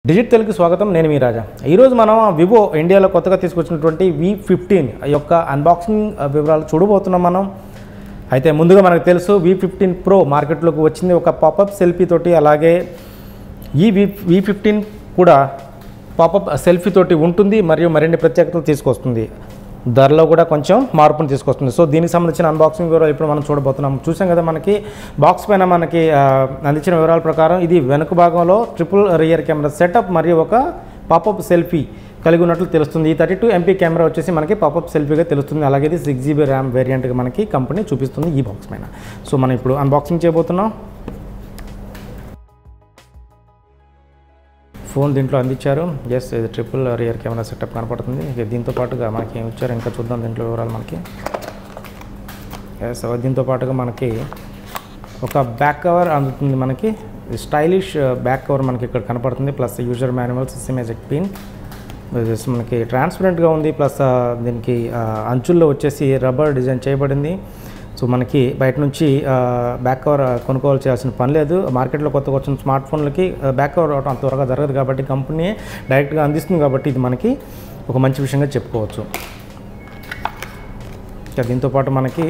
digit Telugu స్వాగతం నేను మీ రాజా ఈరోజు మనం వివో ఇండియాలో కొత్తగా తీసుకొచ్చినటువంటి వి ఫిఫ్టీన్ యొక్క అన్బాక్సింగ్ వివరాలు చూడబోతున్నాం మనం అయితే ముందుగా మనకు తెలుసు వి ఫిఫ్టీన్ ప్రో మార్కెట్లోకి వచ్చింది ఒక పాపప్ సెల్ఫీ తోటి అలాగే ఈ వి వి ఫిఫ్టీన్ కూడా పాపప్ సెల్ఫీ తోటి ఉంటుంది మరియు మరిన్ని ప్రత్యేకతలు తీసుకొస్తుంది ధరలో కూడా కొంచెం మార్పును తీసుకొస్తుంది సో దీనికి సంబంధించిన అన్బాక్సింగ్ వివరాలు ఇప్పుడు మనం చూడబోతున్నాం చూసాం కదా మనకి బాక్స్ పైన మనకి ఆ, అందించిన వివరాల ప్రకారం ఇది వెనుక భాగంలో ట్రిపుల్ రియర్ కెమెరా సెటప్ మరియు ఒక పాపప్ సెల్ఫీ కలిగి ఉన్నట్లు తెలుస్తుంది ఈ థర్టీ టూ ఎంపీ కెమెరా వచ్చేసి మనకి పాపప్ సెల్ఫీగా తెలుస్తుంది అలాగే ఇది సిక్స్ జీబీ ర్యామ్ వేరియంట్గా మనకి కంపెనీ చూపిస్తుంది ఈ బాక్స్ పైన సో మనం ఇప్పుడు అన్బాక్సింగ్ చేయబోతున్నాం ఫోన్ దీంట్లో అందించారు ఎస్ ఇది ట్రిపుల్ రియర్ కెమెరా సెటప్ కనపడుతుంది ఇక దీంతో పాటుగా మనకి ఏమి ఇచ్చారు ఇంకా చూద్దాం దీంట్లో వివరాలు మనకి ఎస్ దీంతో పాటుగా మనకి ఒక బ్యాక్ కవర్ అందుతుంది మనకి స్టైలిష్ బ్యాక్ కవర్ మనకి ఇక్కడ కనపడుతుంది ప్లస్ యూజర్ మాన్యువల్ సిస్టమేజిక్ పిన్ జస్ట్ మనకి ట్రాన్స్పరెంట్గా ఉంది ప్లస్ ఆ, దీనికి ఆ, అంచుల్లో వచ్చేసి రబ్బర్ డిజైన్ చేయబడింది సో మనకి బయట నుంచి ఆ, బ్యాక్ కవర్ కొనుక్కోవాలి చేయాల్సిన పని లేదు మార్కెట్లో కొత్తగా వచ్చిన స్మార్ట్ ఫోన్లకి ఆ, బ్యాక్ కవర్ అవడం అంత త్వరగా జరగదు కాబట్టి కంపెనీ డైరెక్ట్గా అందిస్తుంది కాబట్టి ఇది మనకి ఒక మంచి విషయంగా చెప్పుకోవచ్చు ఇక దీంతో పాటు మనకి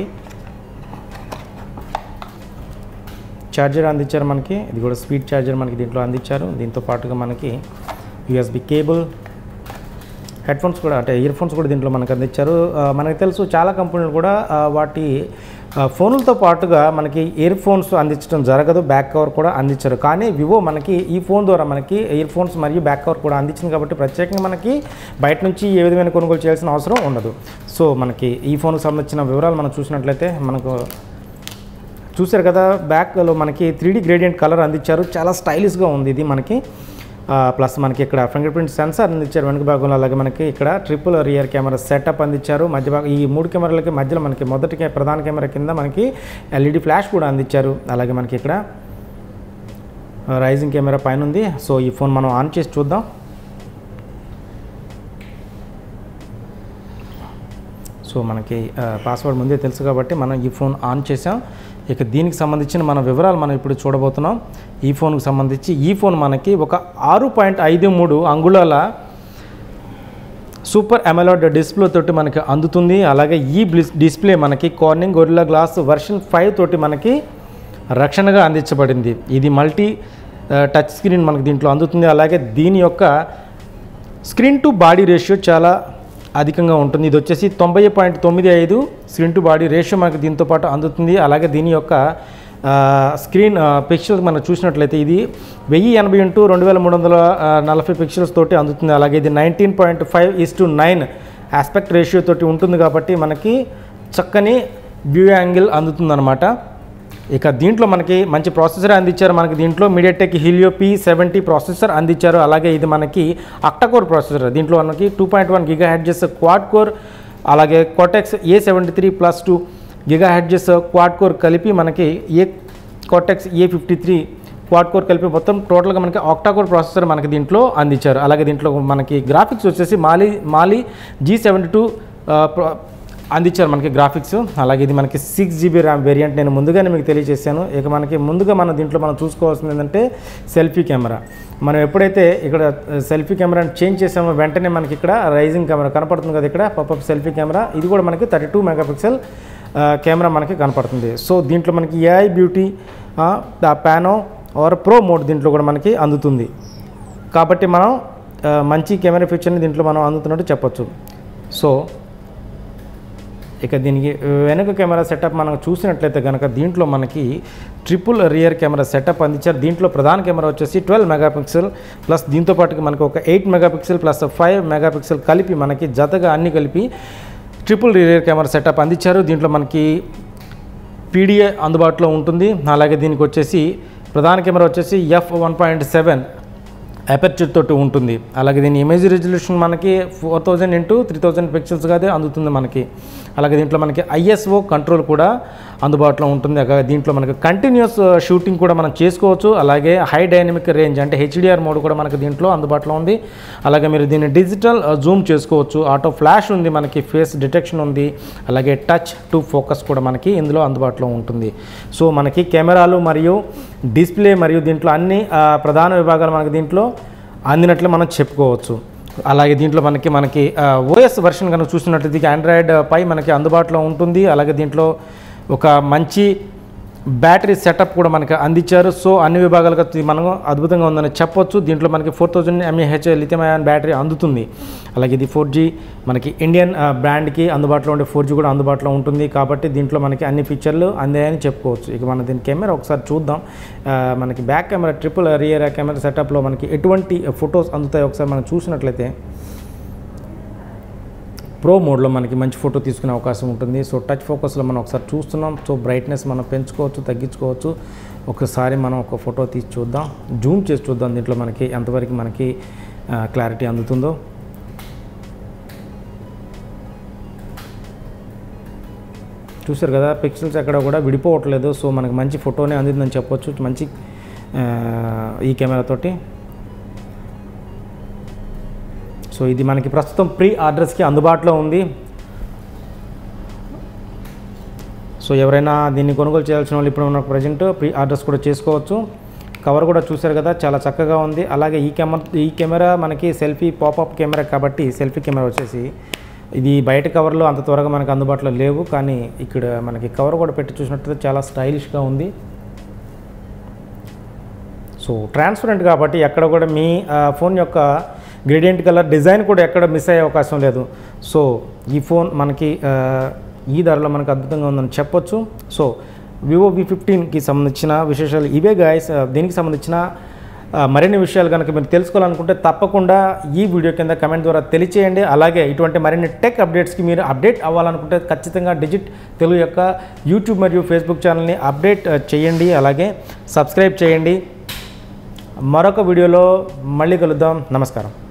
ఛార్జర్ అందించారు మనకి ఇది కూడా స్పీడ్ ఛార్జర్ మనకి దీంట్లో అందించారు దీంతో పాటుగా మనకి యూఎస్బి కేబుల్ హెడ్ ఫోన్స్ కూడా అంటే ఇయర్ ఫోన్స్ కూడా దీంట్లో మనకు అందించారు ఆ, మనకు తెలుసు చాలా కంపెనీలు కూడా ఆ, వాటి ఆ, ఫోన్లతో పాటుగా మనకి ఇయర్ ఫోన్స్ అందించడం జరగదు బ్యాక్ కవర్ కూడా అందించరు కానీ వివో మనకి ఈ ఫోన్ ద్వారా మనకి ఇయర్ ఫోన్స్ మరియు బ్యాక్ కవర్ కూడా అందించింది కాబట్టి ప్రత్యేకంగా మనకి బయట నుంచి ఏ విధమైన కొనుగోలు చేయాల్సిన అవసరం ఉండదు సో మనకి ఈ ఫోన్కి సంబంధించిన వివరాలు మనం చూసినట్లయితే మనకు చూశారు కదా బ్యాక్లో మనకి త్రీ డీ గ్రేడియంట్ కలర్ అందించారు చాలా స్టైలిష్గా ఉంది ఇది మనకి ఆ, ప్లస్ మనకి ఇక్కడ ఫింగర్ ప్రింట్ సెన్సార్ అందించారు వెనుక భాగంలో అలాగే మనకి ఇక్కడ ట్రిపుల్ రియర్ కెమెరా సెటప్ అందించారు మధ్య భాగం ఈ మూడు కెమెరాలకి మధ్యలో మనకి మొదటి కె- ప్రధాన కెమెరా కింద మనకి ఎల్ఈడి ఫ్లాష్ కూడా అందించారు అలాగే మనకి ఇక్కడ రైజింగ్ కెమెరా పైన ఉంది సో ఈ ఫోన్ మనం ఆన్ చేసి చూద్దాం సో మనకి పాస్వర్డ్ ముందే తెలుసు కాబట్టి మనం ఈ ఫోన్ ఆన్ చేసాం ఇక దీనికి సంబంధించిన మన వివరాలు మనం ఇప్పుడు చూడబోతున్నాం ఈ ఫోన్కి సంబంధించి ఈ ఫోన్ మనకి ఒక ఆరు పాయింట్ ఐదు మూడు అంగుళాల సూపర్ అమెలాడ్ డిస్ప్లే తోటి మనకి అందుతుంది అలాగే ఈ బ్లిస్ డిస్ప్లే మనకి Corning Gorilla glass version five తోటి మనకి రక్షణగా అందించబడింది ఇది మల్టీ ఆ, టచ్ స్క్రీన్ మనకి దీంట్లో అందుతుంది అలాగే దీని యొక్క స్క్రీన్ టు బాడీ రేషియో చాలా అధికంగా ఉంటుంది ఇది వచ్చేసి తొంభై పాయింట్ తొమ్మిది ఐదు స్క్రీన్ టు బాడీ రేషియో మనకి దీంతో పాటు అందుతుంది అలాగే దీని యొక్క ఆ, స్క్రీన్ ఆ, పిక్చర్స్ మనం చూసినట్లయితే ఇది వెయ్యి ఎనభై ఇంటూ రెండు వేల మూడు వందల ఆ, నలభై పిక్చర్స్ తోటి అందుతుంది అలాగే ఇది nineteen point five is to nine aspect ratio తోటి ఉంటుంది కాబట్టి మనకి చక్కని వ్యూ యాంగిల్ అందుతుందన్నమాట ఇక దీంట్లో మనకి మంచి ప్రాసెసర్ అందించారు మనకి దీంట్లో MediaTek Helio P seventy processor అందించారు అలాగే ఇది మనకి అక్టకోర్ ప్రాసెసర్ దీంట్లో మనకి two point one giga hertz quad core అలాగే Cortex A seventy three plus two giga hertz quad core కలిపి మనకి A Cortex A fifty three quad core కలిపి మొత్తం టోటల్గా మనకి ఆక్టాకోర్ ప్రాసెసర్ మనకి దీంట్లో అందించారు అలాగే దీంట్లో మనకి గ్రాఫిక్స్ వచ్చేసి Mali Mali G seventy two అందించారు మనకి గ్రాఫిక్స్ అలాగే ఇది మనకి సిక్స్ జీబీ ర్యామ్ వేరియంట్ నేను ముందుగానే మీకు తెలియజేశాను ఇక మనకి ముందుగా మనం దీంట్లో మనం చూసుకోవాల్సింది ఏంటంటే సెల్ఫీ కెమెరా మనం ఎప్పుడైతే ఇక్కడ సెల్ఫీ కెమెరాని చేంజ్ చేసామో వెంటనే మనకి ఇక్కడ రైజింగ్ కెమెరా కనపడుతుంది కదా ఇక్కడ పపప్ సెల్ఫీ కెమెరా ఇది కూడా మనకి థర్టీ టూ మెగాపిక్సెల్ కెమెరా మనకి కనపడుతుంది సో దీంట్లో మనకి AI beauty pano R pro mode దీంట్లో కూడా మనకి అందుతుంది కాబట్టి మనం ఆ, మంచి కెమెరా ఫీచర్ని దీంట్లో మనం అందుతున్నట్టు చెప్పొచ్చు సో ఇక దీనికి వెనుక కెమెరా సెటప్ మనం చూసినట్లయితే కనుక దీంట్లో మనకి ట్రిపుల్ రియర్ కెమెరా సెటప్ అందించారు దీంట్లో ప్రధాన కెమెరా వచ్చేసి ట్వెల్వ్ మెగాపిక్సెల్ ప్లస్ దీంతో పాటుగా మనకి ఒక eight megapixel plus five megapixel కలిపి మనకి జతగా అన్ని కలిపి ట్రిపుల్ రియర్ కెమెరా సెటప్ అందించారు దీంట్లో మనకి పీడిఏ అందుబాటులో ఉంటుంది అలాగే దీనికి వచ్చేసి ప్రధాన కెమెరా వచ్చేసి F one point seven aperture తోటి ఉంటుంది అలాగే దీని ఇమేజ్ రెజల్యూషన్ మనకి four thousand into three thousand పిక్సెల్స్గా అయితే అందుతుంది మనకి అలాగే దీంట్లో మనకి ఐఎస్ఓ కంట్రోల్ కూడా అందుబాటులో ఉంటుంది అలాగే దీంట్లో మనకి కంటిన్యూస్ షూటింగ్ కూడా మనం చేసుకోవచ్చు అలాగే హై డైనమిక్ రేంజ్ అంటే హెచ్డిఆర్ మోడ్ కూడా మనకి దీంట్లో అందుబాటులో ఉంది అలాగే మీరు దీన్ని డిజిటల్ జూమ్ చేసుకోవచ్చు ఆటో ఫ్లాష్ ఉంది మనకి ఫేస్ డిటెక్షన్ ఉంది అలాగే టచ్ టు ఫోకస్ కూడా మనకి ఇందులో అందుబాటులో ఉంటుంది సో మనకి కెమెరాలు మరియు డిస్ప్లే మరియు దీంట్లో అన్ని ఆ, ప్రధాన విభాగాలు మనకి దీంట్లో అందినట్లు మనం చెప్పుకోవచ్చు అలాగే దీంట్లో మనకి మనకి ఓఎస్ వర్షన్ కనుక చూసినట్లయితే ఆండ్రాయిడ్ పై మనకి అందుబాటులో ఉంటుంది అలాగే దీంట్లో ఒక మంచి బ్యాటరీ సెటప్ కూడా మనకి అందించారు సో అన్ని విభాగాలుగా ఇది మనం అద్భుతంగా ఉందని చెప్పొచ్చు దీంట్లో మనకి four thousand mAh lithium ion battery అందుతుంది అలాగే ఇది ఫోర్ జీ మనకి ఇండియన్ ఆ, బ్రాండ్కి అందుబాటులో ఉండే ఫోర్ జీ కూడా అందుబాటులో ఉంటుంది కాబట్టి దీంట్లో మనకి అన్ని ఫీచర్లు అందాయని చెప్పుకోవచ్చు ఇక మన దీని కెమెరా ఒకసారి చూద్దాం ఆ, మనకి back camera triple rear camera సెటప్లో మనకి ఎటువంటి ఫొటోస్ అందుతాయి ఒకసారి మనం చూసినట్లయితే ప్రో మోడ్లో మనకి మంచి ఫోటో తీసుకునే అవకాశం ఉంటుంది సో టచ్ ఫోకస్లో మనం ఒకసారి చూస్తున్నాం సో బ్రైట్నెస్ మనం పెంచుకోవచ్చు తగ్గించుకోవచ్చు ఒకసారి మనం ఒక ఫోటో తీసి చూద్దాం జూమ్ చేసి చూద్దాం దీంట్లో మనకి ఎంతవరకు మనకి క్లారిటీ అందుతుందో చూసారు కదా పిక్సెల్స్ ఎక్కడ కూడా విడిపోవట్లేదు సో మనకి మంచి ఫోటోనే అందిందని చెప్పొచ్చు మంచి ఆ, ఈ కెమెరాతోటి సో ఇది మనకి ప్రస్తుతం ప్రీ ఆర్డర్స్కి అందుబాటులో ఉంది సో ఎవరైనా దీన్ని కొనుగోలు చేయాల్సిన వాళ్ళు ఇప్పుడు ఉన్న ప్రజెంట్ ప్రీ ఆర్డర్స్ కూడా చేసుకోవచ్చు కవర్ కూడా చూశారు కదా చాలా చక్కగా ఉంది అలాగే ఈ కెమెరా ఈ కెమెరా మనకి సెల్ఫీ పాపప్ కెమెరా కాబట్టి సెల్ఫీ కెమెరా వచ్చేసి ఇది బయట కవర్లో అంత త్వరగా మనకు అందుబాటులో లేవు కానీ ఇక్కడ మనకి కవర్ కూడా పెట్టి చూసినట్లయితే చాలా స్టైలిష్గా ఉంది సో ట్రాన్స్పరెంట్ కాబట్టి ఎక్కడ కూడా మీ ఆ, ఫోన్ యొక్క గ్రేడియంట్ కలర్ డిజైన్ కూడా ఎక్కడ మిస్ అయ్యే అవకాశం లేదు సో ఈ ఫోన్ మనకి ఆ, ఈ ధరలో మనకు అద్భుతంగా ఉందని చెప్పొచ్చు సో వివో వి ఫిఫ్టీన్కి సంబంధించిన విశేషాలు ఇవే గాయస్ దీనికి సంబంధించిన ఆ, మరిన్ని విషయాలు కనుక మీరు తెలుసుకోవాలనుకుంటే తప్పకుండా ఈ వీడియో కింద కమెంట్ ద్వారా తెలియచేయండి అలాగే ఇటువంటి మరిన్ని టెక్ అప్డేట్స్కి మీరు అప్డేట్ అవ్వాలనుకుంటే ఖచ్చితంగా డిజిట్ తెలుగు యొక్క యూట్యూబ్ మరియు ఫేస్బుక్ ఛానల్ని అప్డేట్ ఆ, చేయండి అలాగే సబ్స్క్రైబ్ చేయండి మరొక వీడియోలో మళ్ళీ కలుద్దాం నమస్కారం